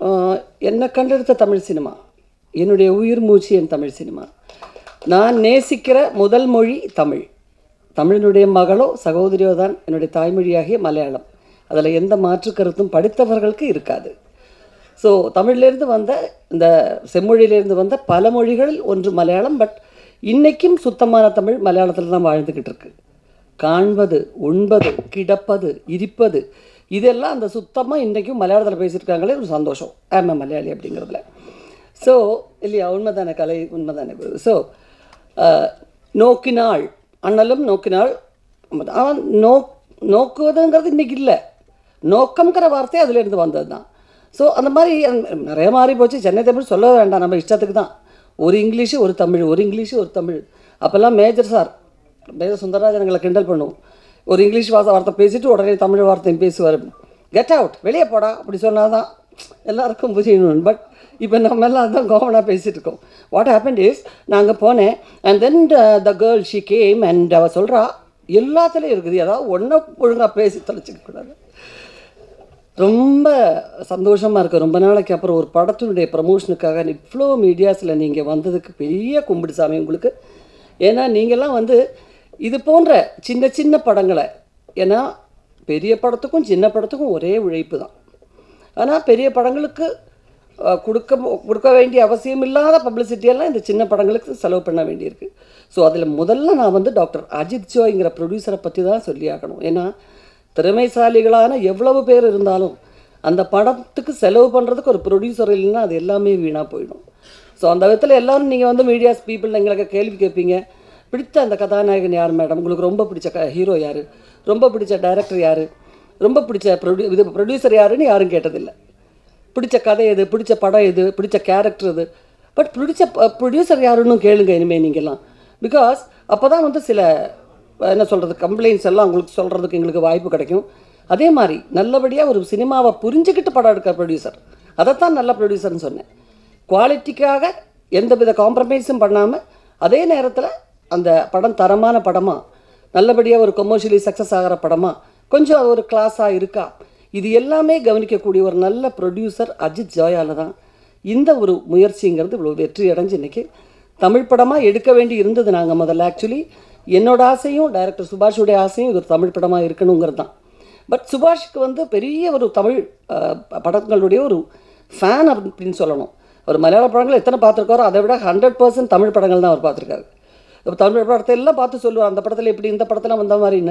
ஆஹ், என்னை கண்டெடுத்த தமிழ் சினிமா என்னுடைய உயிர் மூச்சு என் தமிழ் சினிமா நான் நேசிக்கிற முதல் மொழி தமிழ் தமிழினுடைய மகளோ சகோதரியோ தான் என்னுடைய தாய்மொழியாகிய மலையாளம் அதில் எந்த மாற்று கருத்தும் படித்தவர்களுக்கு இருக்காது ஸோ தமிழ்லேருந்து வந்த இந்த செம்மொழியிலேருந்து வந்த பல மொழிகளில் ஒன்று மலையாளம் பட் இன்னைக்கும் சுத்தமான தமிழ் மலையாளத்தில் தான் வாழ்ந்துக்கிட்டு இருக்கு காண்பது உண்பது கிடப்பது இருப்பது இதெல்லாம் அந்த சுத்தமாக இன்றைக்கும் மலையாளத்தில் பேசியிருக்காங்களே ஒரு சந்தோஷம் ஆமா மலையாளி அப்படிங்கிறதுல ஸோ இல்லையா உண்மைதானே கலை உண்மைதானே ஸோ நோக்கினாள் அண்ணலும் நோக்கினாள் அவன் நோ நோக்குவதுங்கிறது இன்னைக்கு இல்லை நோக்கம்ங்கிற வார்த்தை அதுலேருந்து வந்தது தான் ஸோ அந்த மாதிரி அந்த- நிறைய மாறி போச்சு சென்னை தமிழ் சொல்ல வேண்டாம் நம்ம இஷ்டத்துக்கு தான் ஒரு இங்கிலீஷு ஒரு தமிழ் ஒரு இங்கிலீஷு ஒரு தமிழ் அப்போல்லாம் மேஜர் சார் மேஜர் சுந்தரராஜன் எங்களை கிண்டல் பண்ணுவோம் ஒரு இங்கிலீஷ் வார்த்தை வார்த்தை பேசிட்டு உடனே தமிழ் வார்த்தையும் பேசுவார் கெட் அவுட் வெளியே போடா அப்படி சொன்னால் தான் எல்லாருக்கும் புரியணும் பட் இப்போ நம்ம எல்லாம் அதான் காமனாக பேசிட்டு இருக்கோம் வாட் ஹேப்பன் இஸ் நான் அங்கே போனேன் and then the girl she came and அவள் சொல்கிறா எல்லாத்துலேயும் இருக்குது ஏதாவது ஒன்றை ஒழுங்காக பேசி தொலைச்சிக்க கூடாது ரொம்ப சந்தோஷமாக இருக்குது ரொம்ப நாளைக்கு அப்புறம் ஒரு படத்தினுடைய ப்ரமோஷனுக்காக இவ்வளோ மீடியாஸில் நீங்கள் வந்ததுக்கு பெரிய கும்பிடு சாமி உங்களுக்கு ஏன்னா நீங்கள்லாம் வந்து இது போன்ற சின்ன சின்ன படங்களை ஏன்னா பெரிய படத்துக்கும் சின்ன படத்துக்கும் ஒரே உழைப்பு தான் ஆனால் பெரிய படங்களுக்கு அஹ், கொடுக்க கொடுக்க வேண்டிய அவசியம் இல்லாத பப்ளிசிட்டியெல்லாம் இந்த சின்ன படங்களுக்கு செலவு பண்ண வேண்டியிருக்கு ஸோ அதில் முதல்ல நான் வந்து டாக்டர் அஜித் ஜோய்ங்கிற ப்ரொடியூசரை பற்றி தான் சொல்லி ஆகணும் ஏன்னா திறமைசாலிகளான எவ்வளவு பேர் இருந்தாலும் அந்த படத்துக்கு செலவு பண்ணுறதுக்கு ஒரு ப்ரொடியூசர் இல்லைன்னா அது எல்லாமே வீணாக போயிடும் ஸோ அந்த விதத்தில் எல்லாரும் நீங்கள் வந்து மீடியாஸ் பீப்புள் எங்களுக்கு கேள்வி கேட்பீங்க பிடித்த அந்த கதாநாயகன் யார் மேடம் உங்களுக்கு ரொம்ப பிடிச்ச க ஹீரோ யார் ரொம்ப பிடிச்ச டைரக்டர் யார் ரொம்ப பிடிச்ச ப்ரொடியூ இது ப்ரொடியூசர் யாருன்னு யாரும் கேட்டதில்லை பிடிச்ச கதை எது பிடிச்ச படம் எது பிடிச்ச கேரக்டர் எது பட் பிடிச்ச ப்ரொடியூசர் யாருன்னு கேளுங்க இனிமேல் நீங்கள்லாம் பிகாஸ் அப்போ தான் வந்து சில அஹ், என்ன சொல்கிறது கம்ப்ளைண்ட்ஸ் எல்லாம் உங்களுக்கு சொல்கிறதுக்கு எங்களுக்கு வாய்ப்பு கிடைக்கும் அதே மாதிரி நல்லபடியாக ஒரு சினிமாவை புரிஞ்சுக்கிட்டு படம் எடுக்கிற ப்ரொடியூசர் அதைத்தான் நல்ல ப்ரொடியூசர்னு சொன்னேன் குவாலிட்டிக்காக எந்தவித காம்ப்ரமைஸும் பண்ணாமல் அதே நேரத்தில் அந்த படம் தரமான படமாக நல்லபடியாக ஒரு கமர்ஷியலி சக்ஸஸ் ஆகிற படமாக கொஞ்சம் அது ஒரு கிளாஸாக இருக்கா இது எல்லாமே கவனிக்கக்கூடிய ஒரு நல்ல ப்ரொடியூசர் அஜித் ஜோயால தான் இந்த ஒரு முயற்சிங்கிறது இவ்வளோ வெற்றி அடைஞ்சு இன்னைக்கு தமிழ் படமாக எடுக்க வேண்டி இருந்தது நாங்கள் முதல்ல ஆக்சுவலி என்னோட ஆசையும் டைரக்டர் சுபாஷுடைய ஆசையும் இது ஒரு தமிழ் படமாக இருக்கணுங்கிறது தான் பட் சுபாஷுக்கு வந்து பெரிய ஒரு தமிழ் அஹ், படங்களுடைய ஒரு ஃபேன் அப்படின்னு சொல்லணும் அவர் மலையாள படங்கள் எத்தனை பார்த்துருக்காரோ அதை விட ஹண்ட்ரட் பர்சன்ட் தமிழ் படங்கள் தான் அவர் பார்த்துருக்காரு இப்போ தமிழ் படத்தை எல்லாம் பார்த்து சொல்லுவார் அந்த படத்தில் இப்படி இந்த படத்தில் வந்த மாதிரின்னு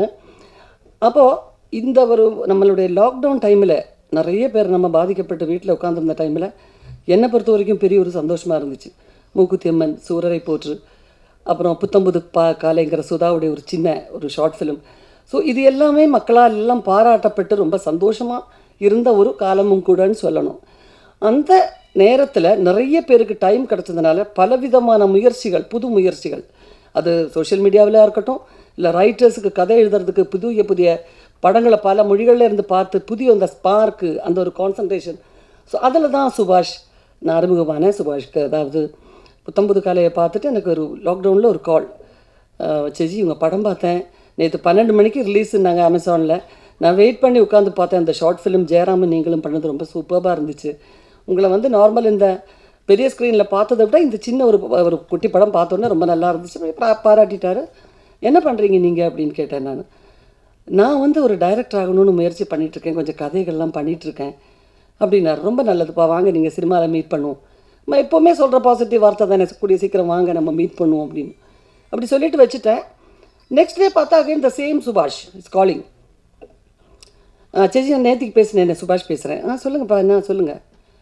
அப்போது இந்த ஒரு நம்மளுடைய லாக்டவுன் டைமில் நிறைய பேர் நம்ம பாதிக்கப்பட்டு வீட்டில் உட்காந்துருந்த டைமில் என்னை பொறுத்த வரைக்கும் பெரிய ஒரு சந்தோஷமாக இருந்துச்சு மூக்குத்தி அம்மன் சூரரை போற்று அப்புறம் புத்தம்புது பா காலைங்கிற சுதாவுடைய ஒரு சின்ன ஒரு ஷார்ட் ஃபிலிம் ஸோ இது எல்லாமே மக்களால் எல்லாம் பாராட்டப்பட்டு ரொம்ப சந்தோஷமாக இருந்த ஒரு காலமும் கூடன்னு சொல்லணும் அந்த நேரத்தில் நிறைய பேருக்கு டைம் கிடச்சதுனால பலவிதமான முயற்சிகள் புது முயற்சிகள் அது சோஷியல் மீடியாவில் இருக்கட்டும் இல்லை ரைட்டர்ஸுக்கு கதை எழுதுறதுக்கு புதிய புதிய படங்களை பல மொழிகள்ல இருந்து பார்த்து புதிய அந்த ஸ்பார்க்கு அந்த ஒரு கான்சன்ட்ரேஷன் ஸோ அதில் தான் சுபாஷ் நான் அறிமுகமானேன் சுபாஷ்க்கு அதாவது புத்தம்புது காலையை பார்த்துட்டு எனக்கு ஒரு லாக்டவுனில் ஒரு கால் சேஜி உங்கள் படம் பார்த்தேன் நேற்று பன்னெண்டு மணிக்கு ரிலீஸ்னாங்க அமேசானில் நான் வெயிட் பண்ணி உட்காந்து பார்த்தேன் அந்த ஷார்ட் ஃபிலிம் ஜெயராமன் நீங்களும் பண்ணது ரொம்ப சூப்பராக இருந்துச்சு உங்களை வந்து நார்மல் இந்த பெரிய ஸ்க்ரீனில் பார்த்ததை விட இந்த சின்ன ஒரு ஒரு குட்டி படம் பார்த்தோன்னே ரொம்ப நல்லா இருந்துச்சு பா- பாராட்டிட்டாரு என்ன பண்ணுறீங்க நீங்கள் அப்படின்னு கேட்டேன் நான் நான் வந்து ஒரு டைரக்டர் ஆகணும்னு முயற்சி பண்ணிட்டு இருக்கேன் கொஞ்சம் கதைகள்லாம் பண்ணிட்டு இருக்கேன் அப்படின்னாரு ரொம்ப நல்லதுப்பா வாங்க நீங்கள் சினிமாவில் மீட் பண்ணுவோம் நம்ம எப்போவுமே சொல்கிற பாசிட்டிவ் வார்த்தை தானே கூடிய சீக்கிரம் வாங்க நம்ம மீட் பண்ணுவோம் அப்படின்னு அப்படி சொல்லிட்டு வச்சுட்டேன் நெக்ஸ்ட் டே பார்த்தா again the same Subash is calling சேச்சி நான் நேற்றுக்கு பேசினேன் சுபாஷ் பேசுகிறேன் ஆ சொல்லுங்கப்பா என்ன சொல்லுங்கள்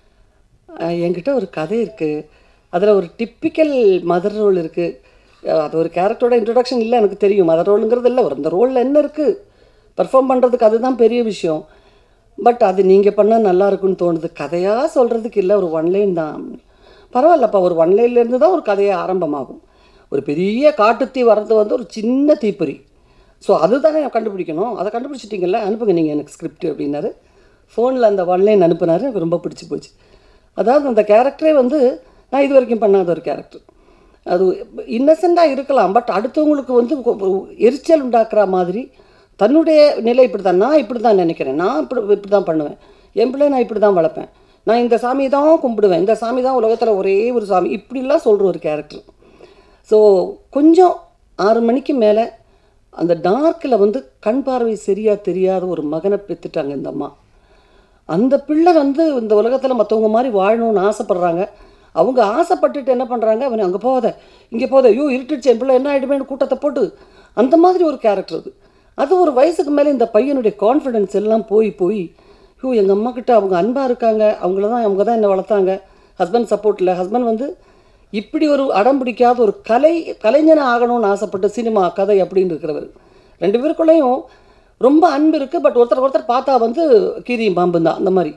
ஆஹ் என்கிட்ட ஒரு கதை இருக்குது அதில் ஒரு டிப்பிக்கல் மதர் ரோல் இருக்குது அது ஒரு கேரக்டரோட இன்ட்ரடக்ஷன் இல்லை எனக்கு தெரியும் மதர் ரோலுங்கிறது இல்லை ஒரு அந்த ரோலில் என்ன இருக்குது பெர்ஃபார்ம் பண்ணுறதுக்கு அதுதான் பெரிய விஷயம் பட் அது நீங்கள் பண்ணால் நல்லா இருக்கும்னு தோணுது கதையாக சொல்கிறதுக்கு இல்லை ஒரு ஒன் லைன் தான் பரவாயில்லப்பா ஒரு ஒன் லைன்லேருந்து தான் ஒரு கதையை ஆரம்பமாகும் ஒரு பெரிய காட்டுத்தீ வர்றது வந்து ஒரு சின்ன தீப்பொறி ஸோ அதுதானே கண்டுபிடிக்கணும் அதை கண்டுபிடிச்சிட்டிங்கல்ல அனுப்புங்க நீங்கள் எனக்கு ஸ்கிரிப்ட் அப்படின்னாரு ஃபோனில் அந்த ஒன் லைன் அனுப்புனாரு எனக்கு ரொம்ப பிடிச்சி போச்சு அதாவது அந்த கேரக்டரே வந்து நான் இது வரைக்கும் பண்ணாத ஒரு கேரக்டர் அது இன்னசெண்டாக இருக்கலாம் பட் அடுத்தவங்களுக்கு வந்து ஒரு எரிச்சல் உண்டாக்குற மாதிரி தன்னுடைய நிலை இப்படி தான் நான் இப்படி தான் நினைக்கிறேன் நான் இப்படி இப்படி தான் பண்ணுவேன் என் பிள்ளை நான் இப்படி தான் வளர்ப்பேன் நான் இந்த சாமி தான் கும்பிடுவேன் இந்த சாமி தான் உலகத்தில் ஒரே ஒரு சாமி இப்படிலாம் சொல்கிற ஒரு கேரக்டர் ஸோ கொஞ்சம் ஆறு மணிக்கு மேலே அந்த டார்க்கில் வந்து கண் பார்வை சரியாக தெரியாத ஒரு மகனை பெற்றுட்டாங்க இந்த அம்மா அந்த பிள்ளை வந்து இந்த உலகத்தில் மற்றவங்க மாதிரி வாழணும்னு ஆசைப்படுறாங்க அவங்க ஆசைப்பட்டுட்டு என்ன பண்ணுறாங்க அவன் அங்கே போகாத இங்கே போகாத ஐயோ இருட்டுச்சு என் பிள்ளை என்ன ஆகிடுமேனு கூட்டத்தை போட்டு அந்த மாதிரி ஒரு கேரக்டர் அது அது ஒரு வயசுக்கு மேலே இந்த பையனுடைய கான்ஃபிடென்ஸ் எல்லாம் போய் போய் ஐயோ எங்கள் அம்மா கிட்ட அவங்க அன்பாக இருக்காங்க அவங்கள தான் அவங்க தான் என்னை வளர்த்தாங்க ஹஸ்பண்ட் சப்போர்ட் இல்லை ஹஸ்பண்ட் வந்து இப்படி ஒரு அடம் பிடிக்காத ஒரு கலை கலைஞனாக ஆகணும்னு ஆசைப்பட்ட சினிமா கதை அப்படின்னு இருக்கிறவர் ரெண்டு பேருக்குள்ளேயும் ரொம்ப அன்பு இருக்குது பட் ஒருத்தர் ஒருத்தர் பார்த்தா வந்து கீரியும் பாம்பும் தான் அந்த மாதிரி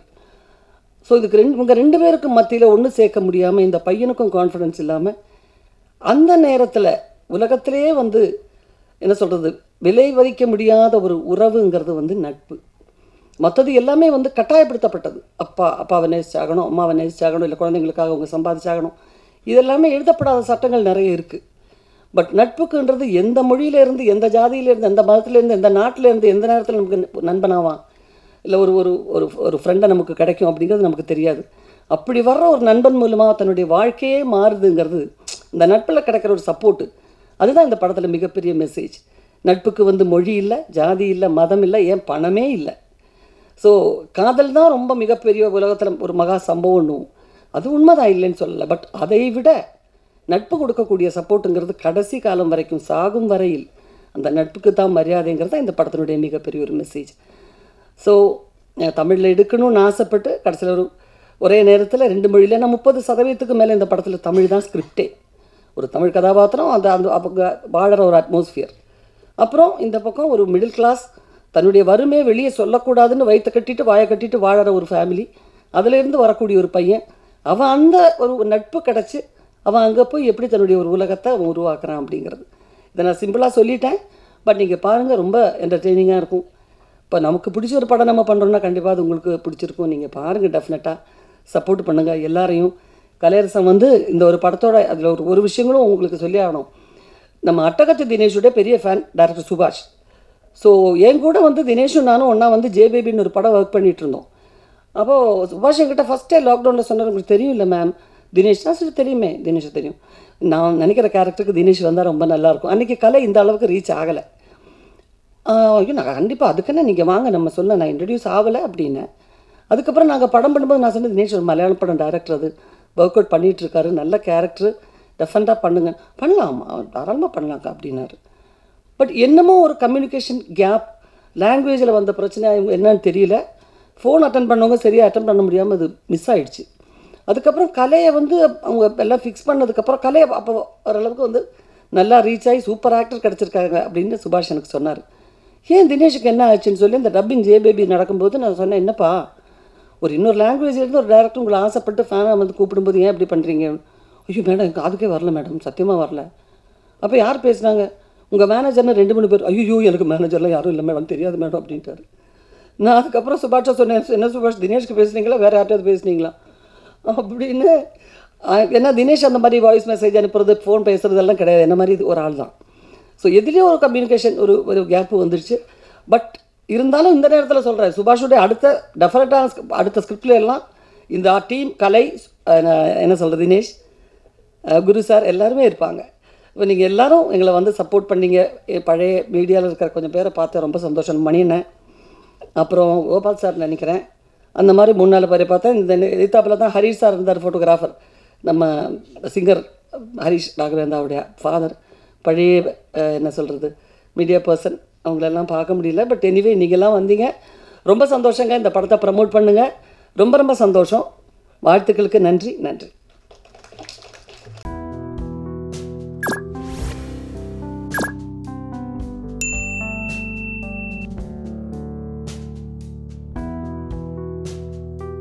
ஸோ இதுக்கு ரெண்டு இவங்க ரெண்டு பேருக்கும் மத்தியில் ஒன்று சேர்க்க முடியாமல் இந்த பையனுக்கும் கான்ஃபிடன்ஸ் இல்லாமல் அந்த நேரத்தில் உலகத்திலேயே வந்து என்ன சொல்கிறது விலை மதிக்க முடியாத ஒரு உறவுங்கிறது வந்து நட்பு மற்றது எல்லாமே வந்து கட்டாயப்படுத்தப்பட்டது அப்பா அப்பாவை நேசிச்சாகணும் அம்மாவை நேசிச்சாகணும் இல்லை குழந்தைங்களுக்காக அவங்க சம்பாதிச்சாகணும் இதெல்லாமே எழுதப்படாத சட்டங்கள் நிறைய இருக்குது பட் நட்புக்குன்றது எந்த மொழியிலேருந்து எந்த ஜாதியிலேருந்து எந்த மதத்துலேருந்து எந்த நாட்டிலேருந்து எந்த நேரத்தில் நமக்கு நண்பனாவான் இல்லை ஒரு ஒரு ஒரு ஒரு ஃப்ரெண்டை நமக்கு கிடைக்கும் அப்படிங்கிறது நமக்கு தெரியாது அப்படி வர்ற ஒரு நண்பன் மூலமாக தன்னுடைய வாழ்க்கையே மாறுதுங்கிறது இந்த நட்பில் கிடைக்கிற ஒரு சப்போர்ட்டு அதுதான் இந்த படத்தில் மிகப்பெரிய மெசேஜ் நட்புக்கு வந்து மொழி இல்லை ஜாதி இல்லை மதம் இல்லை ஏன் பணமே இல்லை ஸோ காதல் தான் ரொம்ப மிகப்பெரிய உலகத்தில் ஒரு மகா சம்பவம்னும் அது உண்மைதான் இல்லைன்னு சொல்லலை பட் அதை விட நட்பு கொடுக்கக்கூடிய சப்போர்ட்டுங்கிறது கடைசி காலம் வரைக்கும் சாகும் வரையில் அந்த நட்புக்கு தான் மரியாதைங்கிறது தான் இந்த படத்தினுடைய மிகப்பெரிய ஒரு மெசேஜ் ஸோ தமிழில் எடுக்கணும்னு ஆசைப்பட்டு கடைசியில் ஒரு ஒரே நேரத்தில் ரெண்டு மொழியில் நான் முப்பது சதவீதத்துக்கு மேலே இந்த படத்தில் தமிழ் தான் ஸ்கிரிப்டே ஒரு தமிழ் கதாபாத்திரம் அந்த அந்த அவங்க வாழற ஒரு அட்மாஸ்ஃபியர் அப்புறம் இந்த பக்கம் ஒரு மிடில் கிளாஸ் தன்னுடைய வறுமையை வெளியே சொல்லக்கூடாதுன்னு வயிற்ற கட்டிட்டு வாயை கட்டிட்டு வாழற ஒரு ஃபேமிலி அதுலேருந்து வரக்கூடிய ஒரு பையன் அவன் அந்த ஒரு நட்பு கிடச்சி அவன் அங்கே போய் எப்படி தன்னுடைய ஒரு உலகத்தை அவன் உருவாக்குறான் அப்படிங்கிறது இதை நான் சிம்பிளாக சொல்லிட்டேன் பட் நீங்கள் பாருங்கள் ரொம்ப என்டர்டெய்னிங்காக இருக்கும் இப்போ நமக்கு பிடிச்ச ஒரு படம் நம்ம பண்ணுறோம்னா கண்டிப்பாக அது உங்களுக்கு பிடிச்சிருக்கும் நீங்கள் பாருங்கள் டெஃபினட்டாக சப்போர்ட் பண்ணுங்கள் எல்லாரையும் கலையரசன் வந்து இந்த ஒரு படத்தோட அதில் ஒரு ஒரு விஷயங்களும் உங்களுக்கு சொல்லி ஆகணும் நம்ம அட்டகத்து தினேஷுடைய பெரிய ஃபேன் டேரக்டர் சுபாஷ் ஸோ என் கூட வந்து தினேஷும் நானும் ஒன்றா வந்து ஜே பேபின்னு ஒரு படம் ஒர்க் பண்ணிகிட்டு இருந்தோம் அப்போது சுபாஷ் என்கிட்ட ஃபஸ்ட்டே லாக்டவுனில் சொன்னார் உங்களுக்கு தெரியும் இல்லை மேம் தினேஷ் தான் சரி தெரியுமே தினேஷ் தெரியும் நான் நினைக்கிற கேரக்டருக்கு தினேஷ் வந்தால் ரொம்ப நல்லாயிருக்கும் அன்றைக்கி கலை இந்த அளவுக்கு ரீச் ஆகலை ஐயோ நான் கண்டிப்பாக அதுக்குன்னு நீங்கள் வாங்க நம்ம சொல்ல நான் இன்ட்ரடியூஸ் ஆகலை அப்படின்னேன் அதுக்கப்புறம் நாங்கள் படம் பண்ணும்போது நான் சொன்னது தினேஷ் ஒரு மலையாள படம் டைரக்டர் அது ஒர்க் அவுட் பண்ணிகிட்ருக்காரு நல்ல கேரக்டர் டெஃபரெண்ட்டாக பண்ணுங்க பண்ணலாம் தாராளமாக பண்ணலாம்க்கா அப்படின்னாரு பட் என்னமோ ஒரு கம்யூனிகேஷன் கேப் லாங்குவேஜில் வந்த பிரச்சனை என்னன்னு தெரியல ஃபோன் அட்டன் பண்ணவங்க சரியாக அட்டன் பண்ண முடியாமல் அது மிஸ் ஆயிடுச்சு அதுக்கப்புறம் கலையை வந்து அவங்க எல்லாம் ஃபிக்ஸ் பண்ணதுக்கப்புறம் கலையை அப்போ ஓரளவுக்கு வந்து நல்லா ரீச் ஆகி சூப்பர் ஆக்டர் கிடச்சிருக்காங்க அப்படின்னு சுபாஷ் எனக்கு சொன்னார் ஏன் தினேஷுக்கு என்ன ஆச்சுன்னு சொல்லி இந்த டப்பிங் ஜே பேபி நடக்கும்போது நான் சொன்னேன் என்னப்பா ஒரு இன்னொரு லாங்குவேஜ்லேருந்து ஒரு டேரக்டர் உங்களை ஆசைப்பட்டு ஃபேனாக வந்து கூப்பிடும்போது ஏன் இப்படி பண்ணுறீங்க ஐயோ மேடம் எனக்கு அதுக்கே வரல மேடம் சத்தியமாக வரல அப்போ யார் பேசுனாங்க உங்கள் மேனேஜர்னு ரெண்டு மூணு பேர் ஐயோ எனக்கு மேனேஜர்லாம் யாரும் இல்லை மேடம் தெரியாது மேடம் அப்படின்ட்டாரு நான் அதுக்கப்புறம் சுபாஷா சொன்னேன் என்ன சுபாஷ் தினேஷ்க்கு பேசுனீங்களா வேறு யார்ட்டையாவது பேசுனீங்களா அப்படின்னு ஏன்னா தினேஷ் அந்த மாதிரி வாய்ஸ் மெசேஜ் அனுப்புறது ஃபோன் பேசுகிறதெல்லாம் கிடையாது என்ன மாதிரி இது ஒரு ஆள் தான் ஸோ எதுலேயும் ஒரு கம்யூனிகேஷன் ஒரு ஒரு கேப்பு வந்துருச்சு பட் இருந்தாலும் இந்த நேரத்தில் சொல்கிறேன் சுபாஷுடைய அடுத்த டெஃபரெட்டான அடுத்த ஸ்கிரிப்ட்ல எல்லாம் இந்த டீம் கலை என்ன சொல்கிறது தினேஷ் குரு சார் எல்லாருமே இருப்பாங்க இப்போ நீங்கள் எல்லாரும் எங்களை வந்து சப்போர்ட் பண்ணீங்க பழைய மீடியாவில் இருக்கிற கொஞ்சம் பேரை பார்த்து ரொம்ப சந்தோஷம் மணியண்ணன் அப்புறம் கோபால் சார் நினைக்கிறேன் அந்த மாதிரி முன்னால் பேரை பார்த்தேன் இந்த எதிர்த்தாப்பில் தான் ஹரீஷ் சார் இருந்தார் ஃபோட்டோகிராஃபர் நம்ம சிங்கர் ஹரீஷ் ராகவேந்தாவுடைய ஃபாதர் பழைய என்ன சொல்கிறது மீடியா பர்சன் அவங்களெல்லாம் பார்க்க முடியல பட் எனிவே நீங்கள்லாம் வந்தீங்க ரொம்ப சந்தோஷங்க இந்த படத்தை ப்ரமோட் பண்ணுங்கள் ரொம்ப ரொம்ப சந்தோஷம் வாழ்த்துக்களுக்கு நன்றி நன்றி